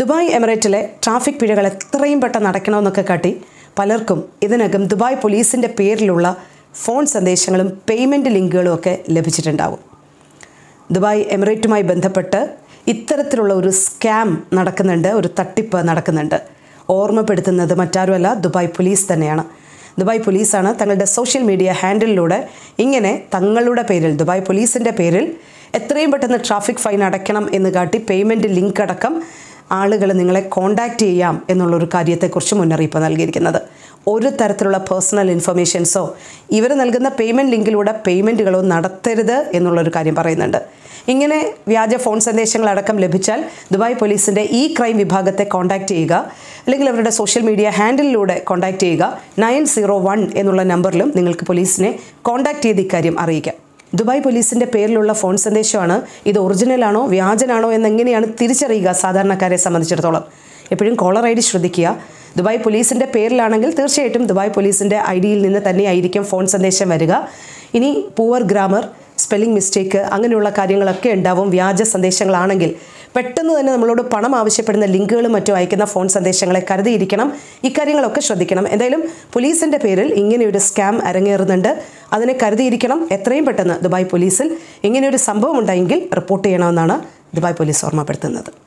Dubai എമിറേറ്റിലെ traffic പിഴകൾ എത്രയും പെട്ടെന്ന് അടയ്ക്കണമെന്നൊക്കെ കാട്ടി പലർക്കും ഇതിനകം ദുബായ് പോലീസിൻ്റെ പേരിലുള്ള ഫോൺ സന്ദേശങ്ങളും പേയ്മെൻറ്റ് ലിങ്കുകളും ഒക്കെ ലഭിച്ചിട്ടുണ്ടാവും ദുബായ് എമിറേറ്റുമായി ബന്ധപ്പെട്ട് ഇത്തരത്തിലുള്ള ഒരു സ്കാം നടക്കുന്നുണ്ട് ഒരു തട്ടിപ്പ് നടക്കുന്നുണ്ട് ഓർമ്മപ്പെടുത്തുന്നത് മറ്റാരുമല്ല ദുബായ് പോലീസ് തന്നെയാണ് ദുബായ് പോലീസാണ് തങ്ങളുടെ സോഷ്യൽ മീഡിയ ഹാൻഡിലിലൂടെ ഇങ്ങനെ തങ്ങളുടെ പേരിൽ ദുബായ് പോലീസിൻ്റെ പേരിൽ എത്രയും പെട്ടെന്ന് ട്രാഫിക് ഫൈൻ അടയ്ക്കണം എന്ന് കാട്ടി പേയ്മെൻറ്റ് ലിങ്ക് അടക്കം ആളുകൾ നിങ്ങളെ കോൺടാക്റ്റ് ചെയ്യാം എന്നുള്ളൊരു കാര്യത്തെക്കുറിച്ച് മുന്നറിയിപ്പ് നൽകിയിരിക്കുന്നത് ഒരു തരത്തിലുള്ള പേഴ്സണൽ ഇൻഫർമേഷൻസോ ഇവർ നൽകുന്ന പേയ്മെൻറ്റ് ലിങ്കിലൂടെ പേയ്മെൻറ്റുകളോ നടത്തരുത് എന്നുള്ളൊരു കാര്യം പറയുന്നുണ്ട് ഇങ്ങനെ വ്യാജ ഫോൺ സന്ദേശങ്ങളടക്കം ലഭിച്ചാൽ ദുബായ് പോലീസിൻ്റെ ഈ ക്രൈം വിഭാഗത്തെ കോൺടാക്റ്റ് ചെയ്യുക അല്ലെങ്കിൽ അവരുടെ സോഷ്യൽ മീഡിയ ഹാൻഡിലിലൂടെ കോൺടാക്റ്റ് ചെയ്യുക നയൻ സീറോ വൺ എന്നുള്ള നമ്പറിലും നിങ്ങൾക്ക് പോലീസിനെ കോൺടാക്റ്റ് ചെയ്ത് ഇക്കാര്യം അറിയിക്കാം ദുബായ് പോലീസിൻ്റെ പേരിലുള്ള ഫോൺ സന്ദേശമാണ് ഇത് ഒറിജിനലാണോ വ്യാജനാണോ എന്നെങ്ങനെയാണ് തിരിച്ചറിയുക സാധാരണക്കാരെ സംബന്ധിച്ചിടത്തോളം എപ്പോഴും കോളർ ഐ ഡി ശ്രദ്ധിക്കുക ദുബായ് പോലീസിൻ്റെ പേരിലാണെങ്കിൽ തീർച്ചയായിട്ടും ദുബായ് പോലീസിൻ്റെ ഐ ഡിയിൽ നിന്ന് തന്നെയായിരിക്കും ഫോൺ സന്ദേശം വരിക ഇനി പൂവർ ഗ്രാമർ സ്പെല്ലിംഗ് മിസ്റ്റേക്ക് അങ്ങനെയുള്ള കാര്യങ്ങളൊക്കെ ഉണ്ടാവും വ്യാജ സന്ദേശങ്ങളാണെങ്കിൽ പെട്ടെന്ന് തന്നെ നമ്മളോട് പണം ആവശ്യപ്പെടുന്ന ലിങ്കുകളും മറ്റും അയക്കുന്ന ഫോൺ സന്ദേശങ്ങളെ കരുതിയിരിക്കണം ഇക്കാര്യങ്ങളൊക്കെ ശ്രദ്ധിക്കണം എന്തായാലും പോലീസിൻ്റെ പേരിൽ ഇങ്ങനെയൊരു സ്കാം അരങ്ങേറുന്നുണ്ട് അതിനെ കരുതിയിരിക്കണം എത്രയും പെട്ടെന്ന് ദുബായ് പോലീസിൽ ഇങ്ങനെയൊരു സംഭവം ഉണ്ടായെങ്കിൽ റിപ്പോർട്ട് ചെയ്യണമെന്നാണ് ദുബായ് പോലീസ് ഓർമ്മപ്പെടുത്തുന്നത്